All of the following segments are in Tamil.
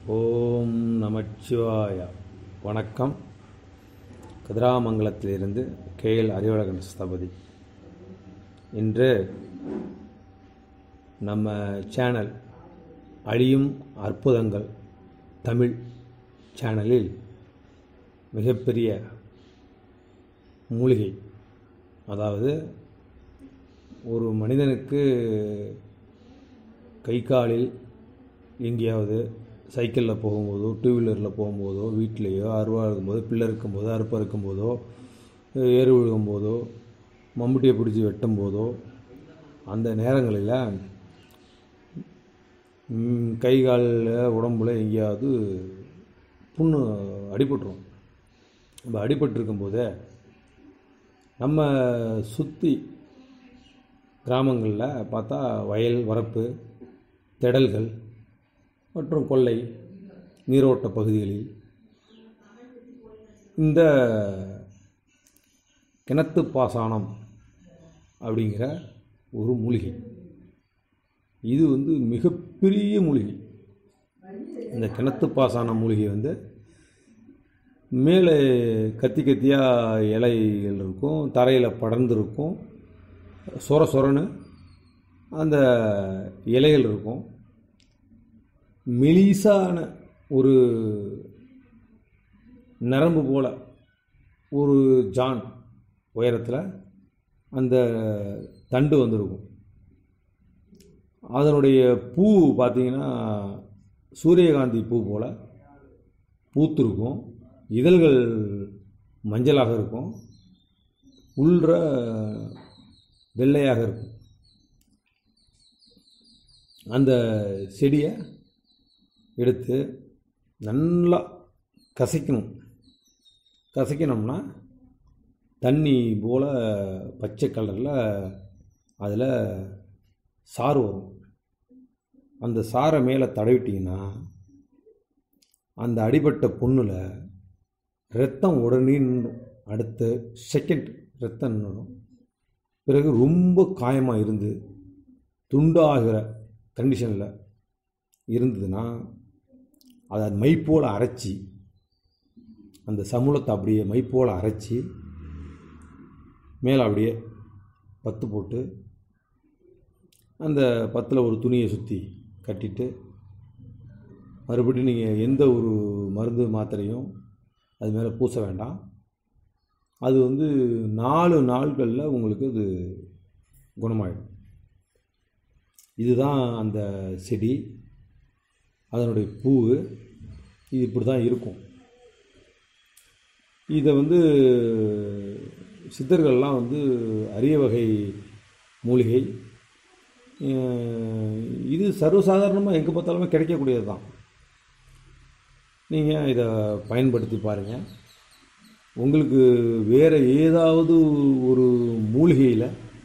ஓம் நமச்சிவாய வணக்கம் கதிராமங்கலத்திலிருந்து கேஎல் அறிவழகன் ஸ்தபதி இன்று நம்ம சேனல் அழியும் அற்புதங்கள் தமிழ் சேனலில் மிகப்பெரிய மூலிகை அதாவது ஒரு மனிதனுக்கு கை காலில் எங்கேயாவது சைக்கிளில் போகும்போதோ டூ வீலரில் போகும்போதோ வீட்லேயோ அருவா இருக்கும்போதோ பிள்ளை இருக்கும்போதோ அறுப்பா இருக்கும்போதோ ஏறு விழுகும்போதோ மம்முட்டியை பிடிச்சி வெட்டும் போதோ அந்த நேரங்களில் ம், கை காலில் உடம்புல எங்கேயாவது புண்ணு அடிபட்டுரும் நம்ம அடிபட்டிருக்கும்போதே நம்ம சுற்றி கிராமங்களில் பார்த்தா வயல் வரப்பு திடல்கள் மற்றும் கொல்லை நீரோட்ட பகுதிகளில் இந்த கிணத்து பாசானம் அப்படிங்கிற ஒரு மூலிகை இது வந்து மிகப்பெரிய மூலிகை இந்த கிணத்து பாசான மூலிகை வந்து மேலே கத்தி கத்தியாக இலைகள் இருக்கும் தரையில் படர்ந்துருக்கும் சொர சொரன்னு அந்த இலைகள் இருக்கும் மெலிசான ஒரு நரம்பு போல ஒரு ஜான் உயரத்தில் அந்த தண்டு வந்திருக்கும் அதனுடைய பூ பார்த்தீங்கன்னா சூரியகாந்தி பூ போல் பூத்திருக்கும் இதழ்கள் மஞ்சளாக இருக்கும் உள்ற வெள்ளையாக இருக்கும் அந்த செடியை எடுத்து நல்லா கசக்கணும் கசக்கினோம்னா தண்ணி போல் பச்சை கலரில் அதில் சாறு வரும் அந்த சாரை மேலே தடவிட்டிங்கன்னா அந்த அடிபட்ட புண்ணில் ரத்தம் உடனே நின்றும் அடுத்த செகண்ட் ரத்தம் நின்றுடும் பிறகு ரொம்ப காயமாக இருந்து துண்டாகிற கண்டிஷனில் இருந்ததுன்னா அதை மை போல் அரைச்சி அந்த சமூலத்தை அப்படியே மை போல் அரைச்சி மேலே அப்படியே பத்து போட்டு அந்த பத்தில் ஒரு துணியை சுற்றி கட்டிட்டு மறுபடியும் நீங்கள் எந்த ஒரு மருந்து மாத்திரையும் அது மேலே பூச வேண்டாம் அது வந்து நாலு நாட்களில் உங்களுக்கு அது குணமாயிடும் இதுதான் அந்த செடி அதனுடைய பூ இது இப்படி தான் இருக்கும் இதை வந்து சித்தர்கள்லாம் வந்து அரிய வகை மூலிகை அஹ் இது சர்வசாதாரணமாக எங்கே பார்த்தாலுமே கிடைக்கக்கூடியது தான் நீங்கள் இதை பயன்படுத்தி பாருங்கள் உங்களுக்கு வேறு ஏதாவது ஒரு மூலிகையில்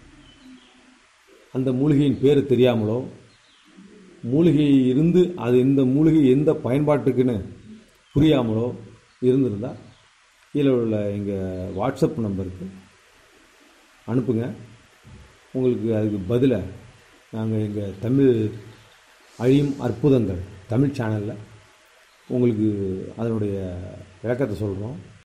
அந்த மூலிகையின் பேர் தெரியாமலோ மூலிகை இருந்து அது இந்த மூலிகை எந்த பயன்பாட்டுக்குன்னு புரியாமலோ இருந்திருந்தால் கீழே உள்ள எங்கள் வாட்ஸ்அப் நம்பருக்கு அனுப்புங்க உங்களுக்கு அதுக்கு பதிலை நாங்கள் எங்கள் தமிழ் அழியும் அற்புதங்கள் தமிழ் சேனலில் உங்களுக்கு அதனுடைய விளக்கத்தை சொல்கிறோம்